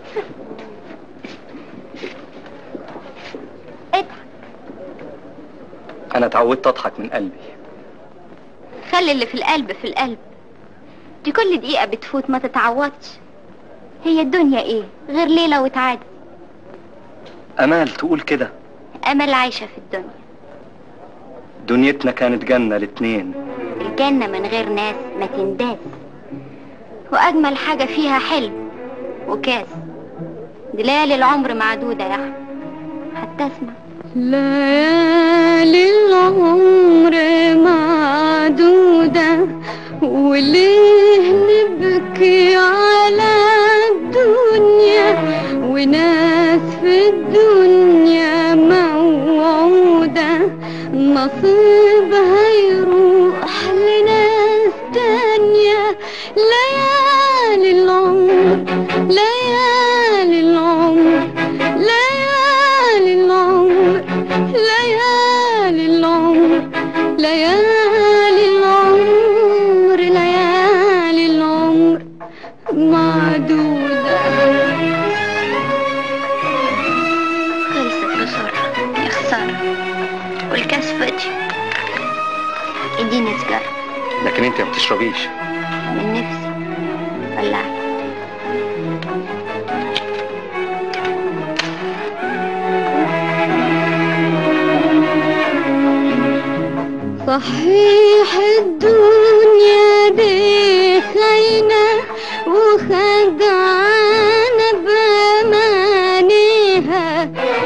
اضحك انا اتعودت اضحك من قلبي خلي اللي في القلب في القلب دي كل دقيقة بتفوت ما تتعوضش هي الدنيا ايه غير ليلة وتعادي امال تقول كده امل عايشة في الدنيا دنيتنا كانت جنة الاتنين الجنة من غير ناس ما تنداس واجمل حاجة فيها حلم وكاس دي ليالي العمر معدودة يا احمد حتى اسمع ليالي العمر معدودة وليه نبكي على الدنيا وناس في الدنيا موعودة نصيبها يروح لناس تانية ليالي العمر ليالي العمر ليالي العمر ليالي العمر ليالي العمر ليالي العمر معدودة خلصت بسرعة يا خسارة والكاس فاضي اديني سجارة لكن انت ما بتشربيش من نفسي ولعت صحيح الدنيا دي خاينة وخدعانة بأمانيها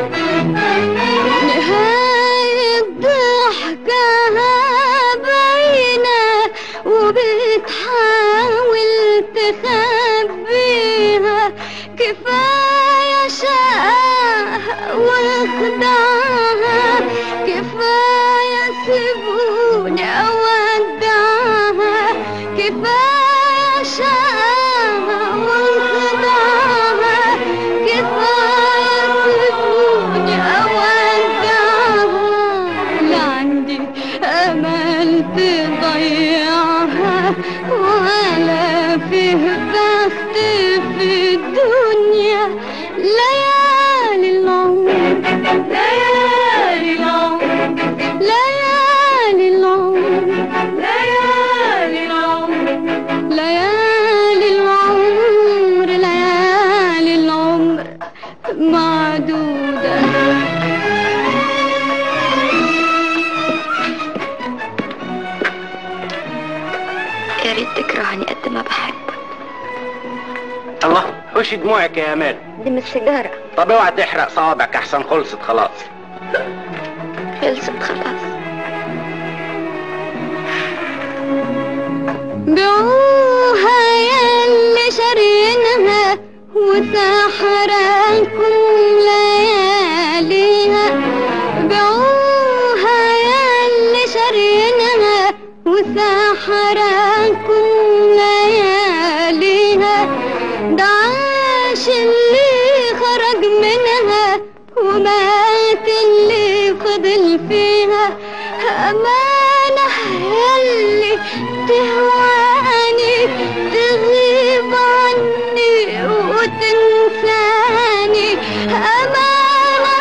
نهاية ضحكها باينة وبتحاول تخبيها كفاية شقاها وخدعها كفاية سيبوني أودعها كفاية شقاها وخدعها كفاية سيبوني أودعها لا عندي أمل تضيعها ولا فيه بخت في الدنيا ليالي العمر ليالي العمر ليالي العمر ليالي العمر ليالي العمر ليالي العمر معدودة يا ريت تكرهني قد ما بحبك الله حوشي دموعك يا امال دي مش سيجارة طب اوعى تحرق صوابعك احسن خلصت خلاص خلصت خلاص بيعوها ياللي شارينها وسحرانكم لياليها بيعوها ياللي شارينها وسحرانكم لياليها ده عاش اللي خرج منها ومات اللي فضل فيها أمانة ياللي تهواني تغيب عني وتنساني أمانة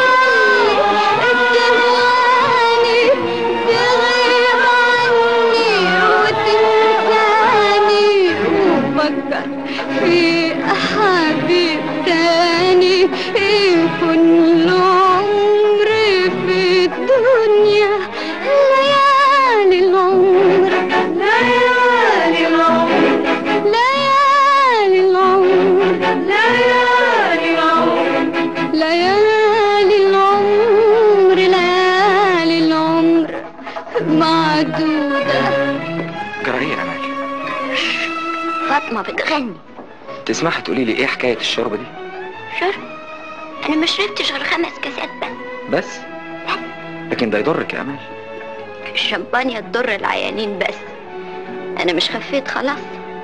تهواني تغيب عني وتنساني وفكر في حبيب تاني يكون له عمر في الدنيا ليالي العمر ليالي العمر ليالي العمر ليالي العمر ليالي العمر ليالي العمر معدودة جرى ايه يا امال فاطمة بتغني تسمحي تقولي لي ايه حكايه الشرب دي شرب انا ما شربتش غير خمس كاسات بس بس لكن ده يضرك يا امال الشمبانيا تضر العيانين بس انا مش خفيت خلاص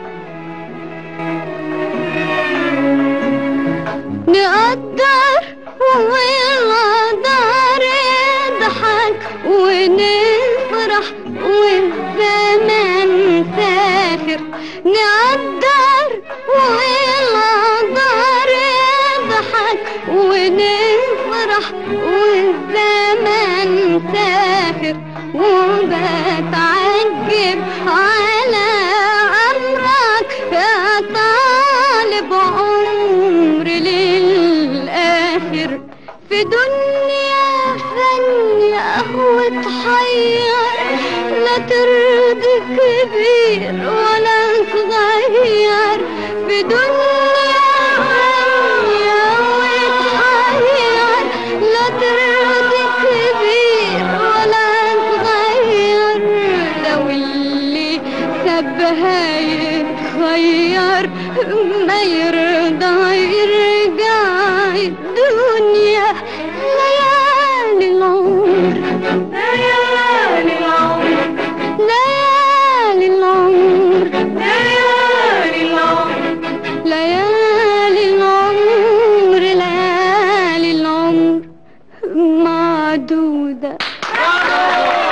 نقدر والقدر يضحك ونفرح والزمان سافر نقدر والقدر في دنيا فانية وتحير لا ترضي كبير ولا صغير في دنيا فانية وتحير لا ترضي كبير ولا صغير لو اللي سبها يتخير ما يرضى يرجع الدنيا ليالي العمر ليالي العمر ليالي العمر ليالي العمر ليالي العمر ليالي العمر معدودة